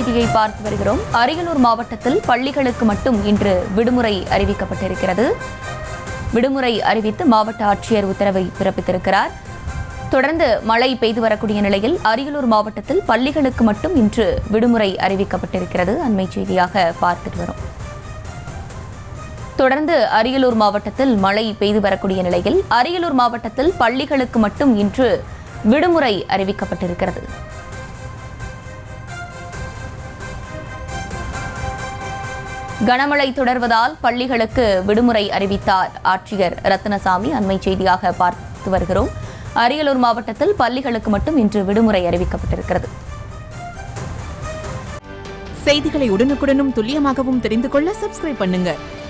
செய்தியை பார்த்து வருகிறோம் அரியலூர் மாவட்டத்தில் பள்ளிகளுக்கு மட்டும் இன்று விடுமுறை அறிவிக்கப்பட்டிருக்கிறது விடுமுறை அறிவித்து மாவட்ட ஆட்சியர் உத்தரவை பிறப்பித்திருக்கிறார் தொடர்ந்து மழை பெய்து வரக்கூடிய நிலையில் அரியலூர் மாவட்டத்தில் பள்ளிகளுக்கு மட்டும் இன்று விடுமுறை அறிவிக்கப்பட்டிருக்கிறது அண்மை செய்தியாக பார்த்துட்டு வரோம் தொடர்ந்து அரியலூர் மாவட்டத்தில் மழை பெய்து வரக்கூடிய நிலையில் அரியலூர் மாவட்டத்தில் பள்ளிகளுக்கு மட்டும் இன்று விடுமுறை அறிவிக்கப்பட்டிருக்கிறது கனமழை தொடர்வதால் பள்ளிகளுக்கு விடுமுறை அறிவித்தார் ஆட்சியர் ரத்னசாமி அண்மை செய்தியாக பார்த்து வருகிறோம் அரியலூர் மாவட்டத்தில் பள்ளிகளுக்கு மட்டும் இன்று விடுமுறை அறிவிக்கப்பட்டிருக்கிறது செய்திகளை உடனுக்குடனும் துல்லியமாகவும் தெரிந்து கொள்ள சப்ஸ்கிரைப் பண்ணுங்க